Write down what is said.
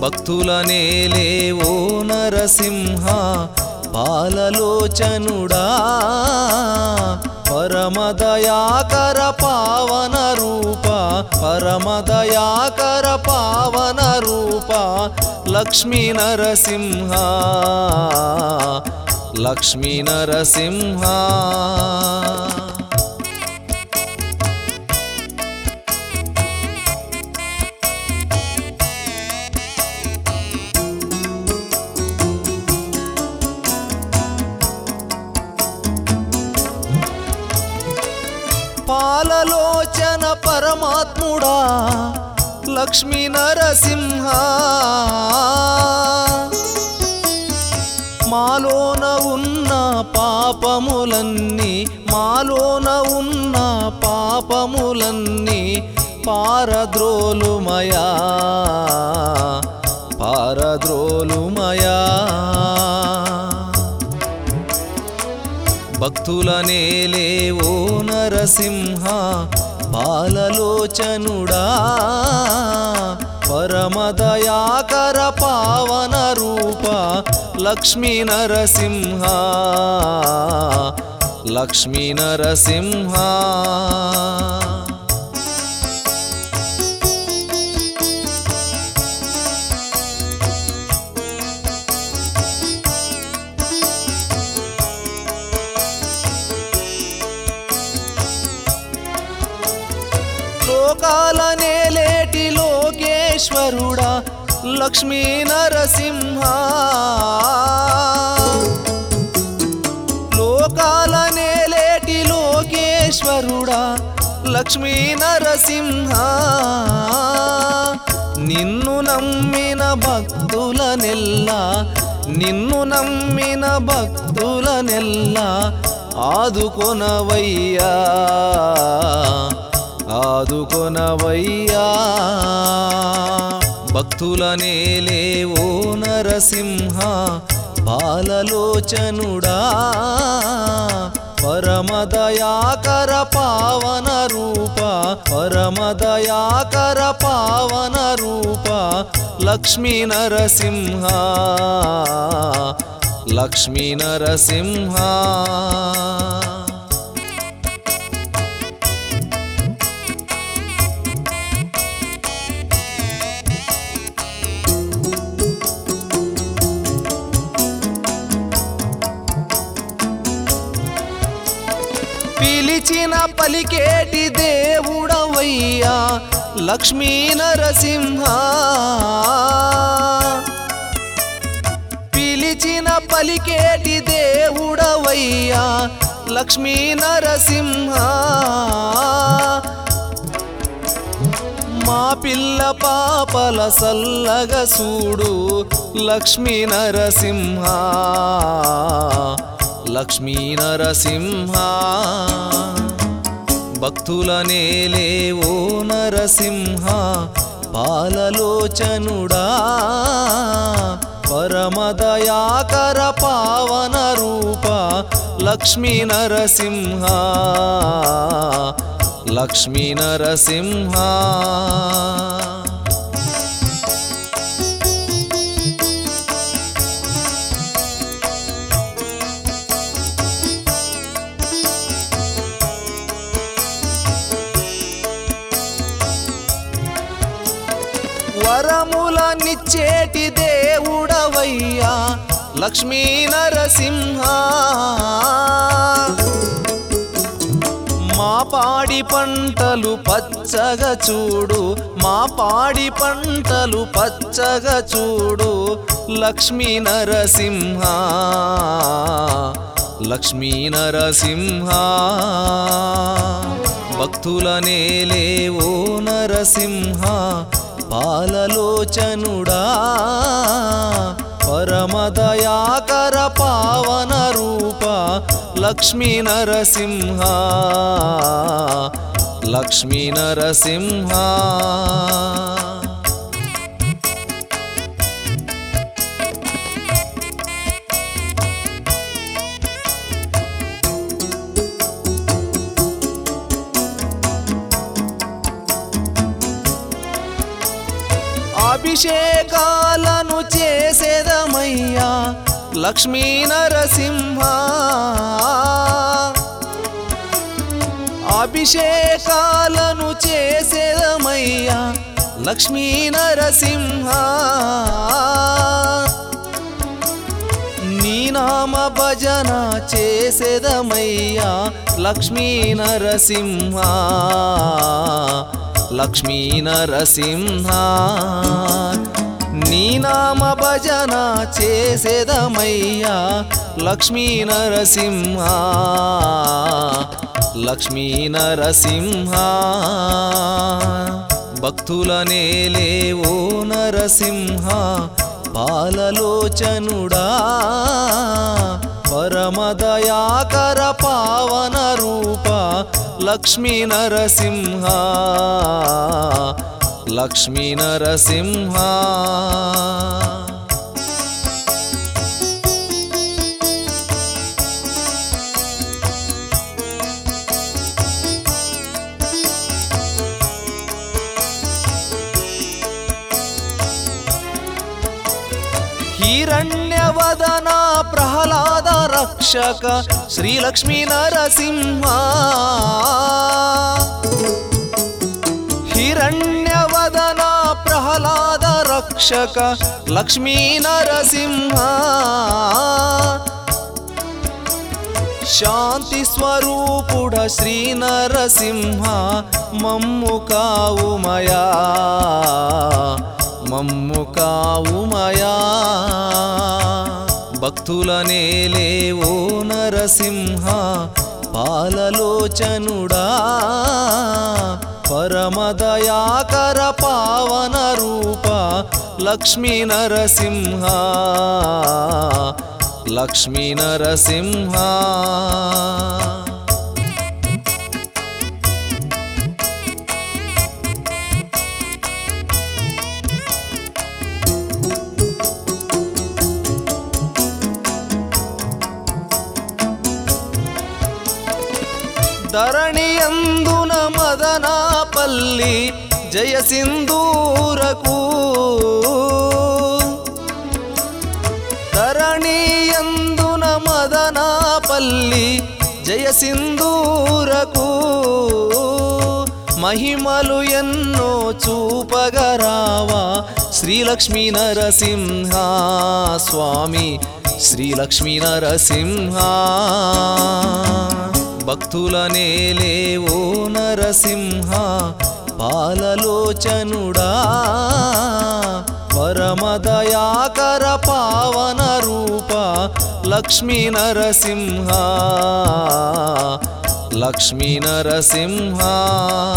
భక్తులనే లేవో నరసింహ పాలలోచనుడా పరమదయాకర పావన రూప పరమదయాకర పావన రూప లక్ష్మీ నరసింహ లక్ష్మీ నరసింహ పాలలోచన పరమాత్ముడా లక్ష్మీ నరసింహ మాలోన ఉన్న పాపములన్నీ మాలోన ఉన్న పాపములన్నీ పారద్రోలుమయా పారద్రోలుమయా భక్తులనే లేవో నరసింహ పాలలోచనుడా పరమదయాకర పావన రూప లక్ష్మీ నరసింహ లక్ష్మీ నరసింహ లోకాల నేలేటి లోకేశ్వరుడా లక్ష్మీ నరసింహ లోకాల నేలేటి లోకేశ్వరుడా లక్ష్మీ నరసింహ నిన్ను నమ్మిన భక్తులనెల్లా నిన్ను నమ్మిన భక్తులనెల్లా ఆదుకొనవయ్యా ఆదుకొనవయ్యా భక్తులనే లేవో నరసింహ బాలలోచనుడా పరమదయాకర పావన రూప పరమదయాకర పావన రూప లక్ష్మీ నరసింహ లక్ష్మీ నరసింహ పిలిచిన పలికేటి దేవుడవయ్యా లక్ష్మీ నరసింహ పిలిచిన పలికేటి దేవుడవయ్యా లక్ష్మీ నరసింహ మా పిల్ల పాపల సల్లగ సూడు లక్ష్మీ నరసింహ లక్ష్మీ నరసింహ భక్తులనే లేవో నరసింహ పాలలోచనుడా పరమదయాకర పావన రూప లక్ష్మీ నరసింహ లక్ష్మీ నరసింహ వరములనిచ్చేటి దేవుడవయ్యా లక్ష్మీ నరసింహ మా పాడి పంటలు పచ్చగా చూడు మా పాడి పంటలు పచ్చగా చూడు లక్ష్మీ నరసింహ లక్ష్మీ నరసింహ భక్తులనే లేవో నరసింహ పాలలోచనుడా పరమదయాకర పావన రూప లక్ష్మీ నరసింహ లక్ష్మీ నరసింహ అభిషేకాలను చేసేదమయ్యా లక్ష్మీ నరసింహ అభిషేకాలను చేసేదమయ్యా లక్ష్మీ నరసింహ నీ నామ భజన చేసేదమయ్యా లక్ష్మీ నరసింహ లక్ష్మీ నరసింహ నీ నామ భజన చేసేదమయ్యా లక్ష్మీ నరసింహ లక్ష్మీ నరసింహ భక్తులనే లేవో నరసింహ పాలలోచనుడా పరమదయాకర పావన రూప లక్ష్మీ నరసింహ లక్ష్మీ నరసింహ హిరణ్యవదన ప్రహ్లాద రక్షక శ్రీలక్ష్మీ నరసింహ హిరణ్యవదన ప్రహ్లాద రక్షక లక్ష్మీ నరసింహ శాంతి స్వరూపుడ శ్రీ నరసింహ మమ్ము కావుమయా మమ్ము కావుమయా భక్తులనే లేవో నరసింహ పాలలోచనుడా పరమదయాకర పావన రూప లక్ష్మీ నరసింహ లక్ష్మీ నరసింహ ధరణియందున మదనాపల్లి జయ సింధూరకు ధరణియందున మదనాపల్లి జయ సింధూరకు మహిమలు ఎన్నో చూపగరావా శ్రీలక్ష్మీ నరసింహ స్వామి శ్రీలక్ష్మీ నరసింహ భక్తులనే లేవో నరసింహ పాలలోచనుడా పరమదయాకర పావన రూప లక్ష్మీ నరసింహ లక్ష్మీ నరసింహ